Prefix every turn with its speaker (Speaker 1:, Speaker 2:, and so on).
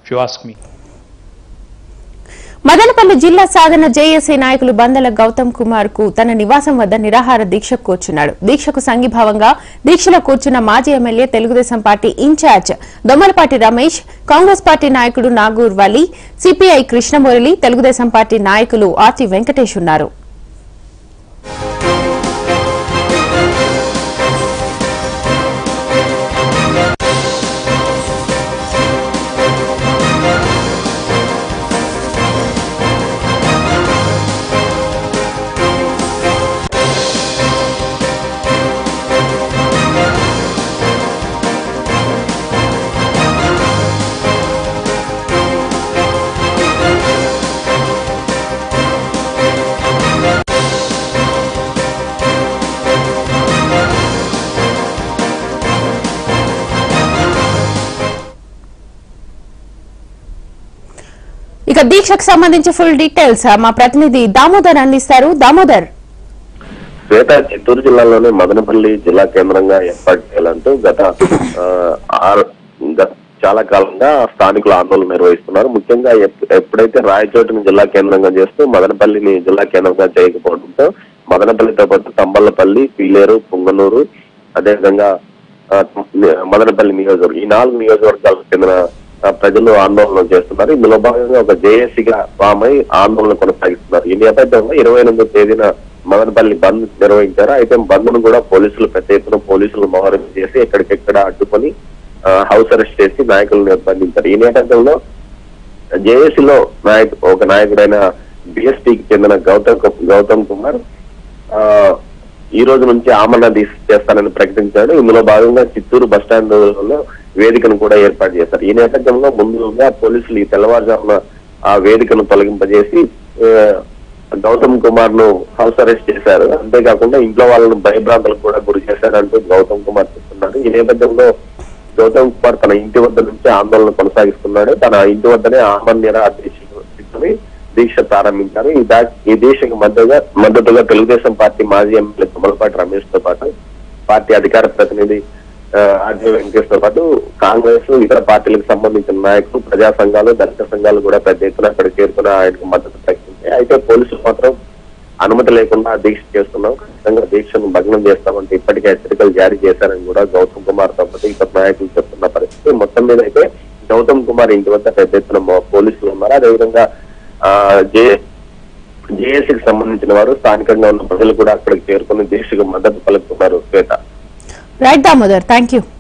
Speaker 1: if you ask me.
Speaker 2: Madanapalle జిల్లా సాధన JAC నాయకులు బందల గౌతమ్ కుమార్ కు తన నివాసం వద్ద నిరాహార దీక్షకు కూర్చున్నాడు దీక్షకు సంఘీభావంగా దీక్షలో కూర్చున్న మాజీ M L A Telugu Desam party in-charge Dommalapati Ramesh Congress party నాయకుడు నాగూర్ వలి సిపిఐ కృష్ణమురళి తెలుగుదేశం పార్టీ నాయకులు ఆర్టి వెంకటేష్ ఉన్నారు ఇక దీక్షకు సంబంధించి ఫుల్ డీటెయిల్స్ మా ప్రతినిధి దామోదర్ అందిస్తారు దామోదర్
Speaker 3: శ్వేత చిత్తూరు జిల్లాలోని మదనపల్లి జిల్లా కేంద్రంగా ఏర్పాటు చేయాలంటూ గత ఆ, ఆరు గత చాలా కాలంగా స్థానికులు ఆందోళన నిర్వహిస్తున్నారు ముఖ్యంగా ఎప్- ఎప్పుడైతే రాయచోటిని జిల్లా కేంద్రంగా చేస్తూ మదనపల్లిని జిల్లా కేంద్రంగా చేయకపోవడంతో మదనపల్లితో పాటు తంబళ్లపల్లి పీలేరు పుంగనూరు అదేవిధంగా ఆ, మదనపల్లి నియోజకవర్గం ఈ నాలుగు నియోజకవర్గాలకు చెందిన ఆ, ప్రజలు ఆందోళన చేస్తున్నారు ఇందులో భాగంగా ఒక జేఏసీగా ఫామ్ అయి ఆందోళన కొనసాగిస్తున్నారు ఈ నేపథ్యంలో ఇరవై ఎనిమిదో తేదీన మదనపల్లి బంద్ నిర్వహించారు అయితే బంద్ ను కూడా పోలీసులు పెద్ద ఎత్తున పోలీసులు మోహరింపు చేసి ఎక్కడికెక్కడ అడ్డుకొని ఆ, హౌస్ అరెస్ట్ చేసి నాయకులను నిర్బంధించారు ఈ నేపథ్యంలో జేఏసీలో నాయకు ఒక నాయకుడైన బిఎస్పీకి చెందిన గౌతమ్ కు- గౌతమ్ కుమార్ ఆ ఈ రోజు నుంచి ఆమరణ దీక్ష చేస్తానని ప్రకటించాడు ఇందులో భాగంగా చిత్తూరు బస్టాండ్ లో వేదికను కూడా ఏర్పాటు చేశారు ఈ నేపథ్యంలో ముందుగా పోలీసులు ఈ తెల్లవారుజామున ఆ వేదికను తొలగింపజేసి ఆ, గౌతమ్ కుమార్ ను హౌస్ అరెస్ట్ చేశారు అంతేకాకుండా ఇంట్లో వాళ్ళను భయభ్రాంతులకు కూడా గురి చేశారంటూ గౌతమ్ కుమార్ చెప్తున్నాడు ఈ నేపథ్యంలో గౌతమ్ కుమార్ తన ఇంటి వద్ద నుంచి ఆందోళన కొనసాగిస్తున్నాడు తన ఇంటి వద్దనే ఆమరణ నిరాహార దీక్ష దీక్ష ప్రారంభించారు ఈ దా- ఈ దీక్షకు మద్దతుగా మద్దతుగా తెలుగుదేశం పార్టీ మాజీ ఎమ్మెల్యే తుమ్మలపాటి రమేష్ తో పాటు పార్టీ అధికార ప్రతినిధి ఆ, ఆర్జే వెంకటేష్ తో పాటు కాంగ్రెస్ ఇతర పార్టీలకు సంబంధించిన నాయకులు ప్రజా సంఘాలు దళిత సంఘాలు కూడా పెద్ద ఎత్తున అక్కడ చేరుకుని ఆయనకు మద్దతు ప్రకటించాయి అయితే పోలీసులు మాత్రం అనుమతి లేకుండా దీక్ష చేస్తున్నాం ఖచ్చితంగా దీక్షను భగ్నం చేస్తామంటే ఇప్పటికే హెచ్చరికలు జారీ చేశారని కూడా గౌతమ్ కుమార్ తో పాటు ఇతర నాయకులు చెప్తున్న పరిస్థితి మొత్తం మీద అయితే గౌతమ్ కుమార్ ఇంటి వద్ద పెద్ద ఎత్తున మో- పోలీసులు ఉన్నారు అదేవిధంగా ఆ, జే జేఏసీకి సంబంధించిన వారు స్థానికంగా ఉన్న ప్రజలు కూడా అక్కడికి చేరుకుని దీక్షకు మద్దతు పలుకుతున్నారు Shweta
Speaker 2: right Damodar thank you